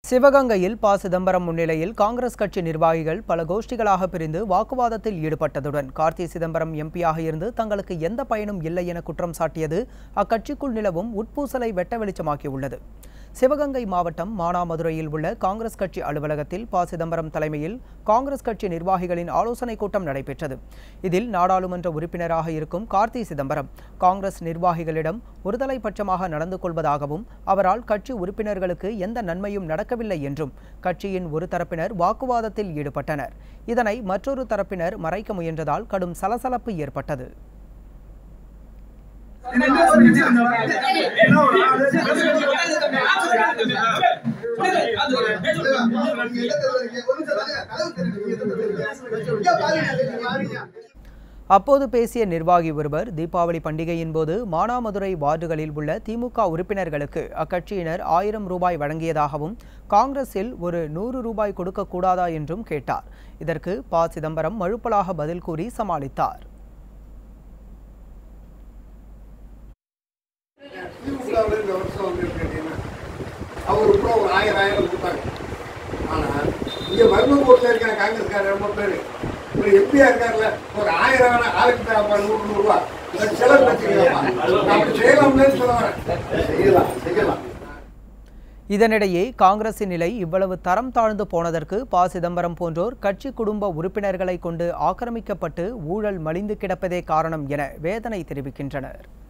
சிவகங்கையில் ப சிதம்பரம் முன்னிலையில் காங்கிரஸ் கட்சி நிர்வாகிகள் பல கோஷ்டிகளாக பிரிந்து வாக்குவாதத்தில் ஈடுபட்டதுடன் கார்த்தி சிதம்பரம் எம்பியாக இருந்து தங்களுக்கு எந்த பயனும் இல்லை என குற்றம் சாட்டியது அக்கட்சிக்குள் நிலவும் உட்பூசலை வெட்ட வெளிச்சமாக்கியுள்ளது சிவகங்கை மாவட்டம் மானாமதுரையில் உள்ள காங்கிரஸ் கட்சி அலுவலகத்தில் ப சிதம்பரம் தலைமையில் காங்கிரஸ் கட்சி நிர்வாகிகளின் ஆலோசனைக் கூட்டம் நடைபெற்றது இதில் நாடாளுமன்ற உறுப்பினராக இருக்கும் கார்த்தி சிதம்பரம் காங்கிரஸ் நிர்வாகிகளிடம் ஒருதலை பட்சமாக நடந்து கொள்வதாகவும் அவரால் கட்சி உறுப்பினர்களுக்கு எந்த நன்மையும் நடக்கவில்லை என்றும் கட்சியின் ஒரு தரப்பினர் வாக்குவாதத்தில் ஈடுபட்டனர் இதனை மற்றொரு தரப்பினர் மறைக்க முயன்றதால் கடும் சலசலப்பு ஏற்பட்டது அப்போது பேசிய நிர்வாகி ஒருவர் தீபாவளி பண்டிகையின் போது மானாமதுரை வார்டுகளில் உள்ள திமுக உறுப்பினர்களுக்கு அக்கட்சியினர் ஆயிரம் ரூபாய் வழங்கியதாகவும் காங்கிரஸில் ஒரு நூறு ரூபாய் கொடுக்கக்கூடாதா என்றும் கேட்டார் இதற்கு ப சிதம்பரம் மழுப்பலாக பதில் கூறி சமாளித்தார் திமுகவில் இந்த வருஷம் வந்து கேட்டீங்கன்னா அவர் கூட ஒரு ஆயிரம் ஆயிரம் கொடுத்தாங்க ஆனால் இங்கே மருமக்கூட்டில் இருக்கிற காங்கிரஸ்காரர் ரொம்ப பேர் ஒரு எம்பியா இருக்கார்ல ஒரு ஆயிரம் வேணா ஆளுக்கு தேவைப்பா நூறு நூறுரூவா செலவு வச்சுக்கலாம் அப்படி செய்யலாம்னு சொல்ல வரேன் செய்யலாம் செய்யலாம் இதனிடையே காங்கிரசின் நிலை இவ்வளவு தரம் தாழ்ந்து போனதற்கு ப சிதம்பரம் போன்றோர் கட்சி குடும்ப உறுப்பினர்களை கொண்டு ஆக்கிரமிக்கப்பட்டு ஊழல் மலிந்து கிடப்பதே காரணம் என வேதனை தெரிவிக்கின்றனர்